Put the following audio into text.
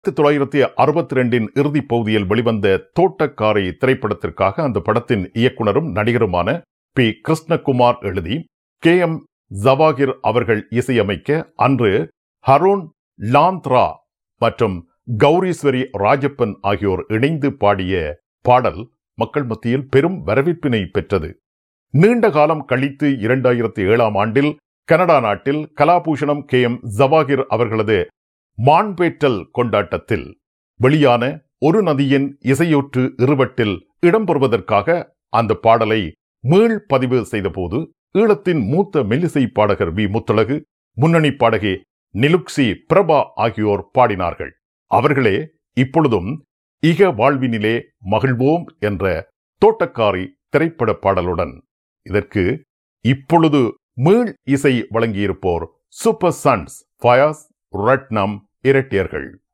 ஆயிரத்தி தொள்ளாயிரத்தி அறுபத்தி ரெண்டின் இறுதிப் பகுதியில் வெளிவந்த தோட்டக்காரை திரைப்படத்திற்காக அந்த படத்தின் இயக்குனரும் நடிகருமான பி கிருஷ்ணகுமார் எழுதி கே எம் ஜவாகிர் அவர்கள் இசையமைக்க அன்று ஹரோன் லாந்த்ரா மற்றும் கௌரீஸ்வரி ராஜப்பன் ஆகியோர் இணைந்து பாடிய பாடல் மக்கள் மத்தியில் பெரும் வரவேற்பினை பெற்றது நீண்ட காலம் கழித்து இரண்டாயிரத்தி ஏழாம் ஆண்டில் கனடா நாட்டில் கலாபூஷணம் கே எம் ஜவாகிர் அவர்களது மான்பேட்டல் கொண்டாட்டத்தில் வெளியான ஒரு நதியின் இசையொற்று இருவட்டில் இடம்பெறுவதற்காக அந்த பாடலை மீள் பதிவு செய்தபோது ஈழத்தின் மூத்த மெல்லிசை பாடகர் வி முத்தழகு முன்னணி பாடகி நிலுக்சி பிரபா ஆகியோர் பாடினார்கள் அவர்களே இப்பொழுதும் இக வாழ்வினிலே மகிழ்வோம் என்ற தோட்டக்காரி திரைப்பட பாடலுடன் இதற்கு இப்பொழுது மீள் இசை வழங்கியிருப்போர் சூப்பர் சன்ஸ் ஃபயாஸ் ரட்னம் இரட்டியர்கள்